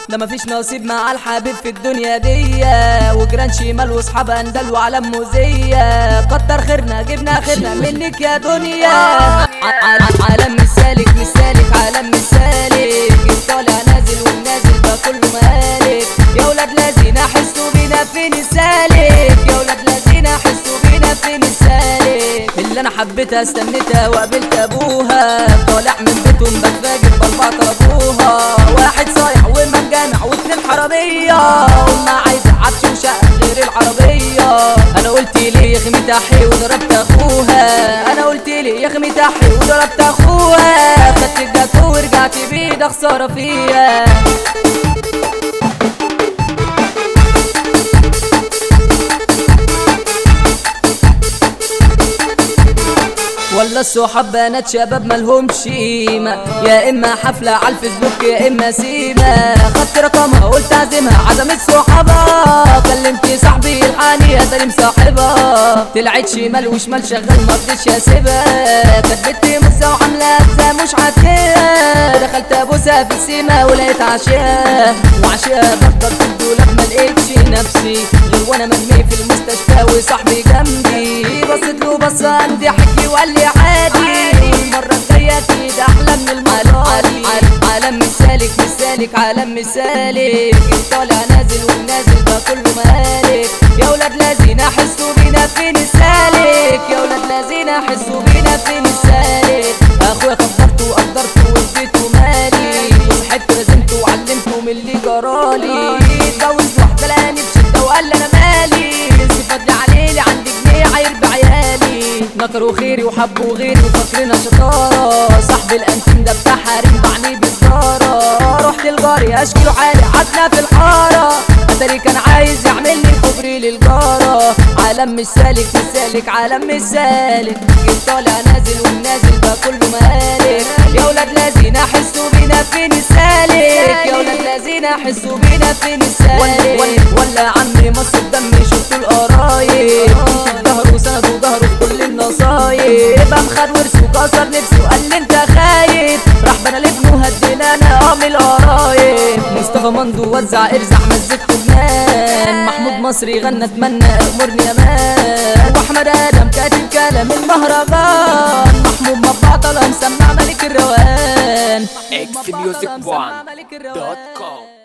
ده مفيش نصيب مع الحبيب في الدنيا دي وجيران شمال واصحاب اندل وعلم موزية كتر خيرنا جبنا خيرنا منك يا دنيا ع- ع- عالم مش سالك مش سالك عالم مش سالك الطالع نازل والنازل ده كله مالك يا ولاد لازين احسوا بينا فين السالك يا ولاد لازين احسوا بينا فين السالك اللي انا حبيتها استنيتها وقابلت ابوها طالع من بيتهم بتفاجئ باربع طلبوها واحد صايع ومن جامع واتنين حرامية وما عايزة عفش وشقة غير العربية انا قلت ليه يا خمي تحي وضربت اخوها انا قلت ليه يا خمي تحي وضربت اخوها خدت الجاتو ورجعت بيه ده خسارة فيا ولا الصحاب بنات شباب ملهمش قيمة يا اما حفلة على الفيسبوك يا اما سيمة خدت رقمها قلت اعزمها عزمت صحابها كلمت صاحبي الحاني يا سليم صاحبها طلعت شمال وشمال شغال مرضيش اسيبها كانت بنتي مسا وعاملة ازاي مش عاتيها دخلت ابوسها في السيما ولقيت عشاها وعشاها بفضل في الدولاب ما لقيتش نفسي غير وانا مرمي في المستشفى وصاحبي جنبي بصيت له بصة عندي حكي وقال لي عادي والمرة الجاية اكيد احلى من الماضي عالم مش سالك مش سالك عالم مش سالك طالع نازل والنازل ده كله مالك يا ولاد لازين احسوا بينا فين السالك يا ولاد لازين احسوا بينا فين السالك اخويا قدرته وقدرته واديته مالي وصحبت لازمته وعلمته من اللي جرالي اتجوزت واحدة لقاني بشدة وقال لي انا مالي صفات لي عليلي عندي جنيه عاير بعيالي نكروا خيري وحبوا غيري وفاكرينها شطارة صاحب الانتيم ده بتاع حريم بعني بالزارة رحت لجاري اشكي له حالي عدنا في الحارة اتاري كان عايز يعمل لي كوبري للجارة عالم مش سالك مش سالك عالم مش سالك جيت طالع نازل والنازل ده كله مالك يا ولاد لازين احسوا بينا فين السالك يا ولاد لازين احسوا بينا فين السالك ولا عمي مصر دمي شفتوا القرايب كنت ظهره وسند وظهره في كل النصايب قام خد ورثه وكسر نفسه وقال لي انت خايف راح بنا لابنه هدينا انا ام القرايب مصطفى مندو وزع ارزع مزجته جنان محمود مصري غنى اتمنى امرني امان واحمد ادم كاتب كلام المهرجان محمود مبعطله مسمع ملك الروان xmusicone.com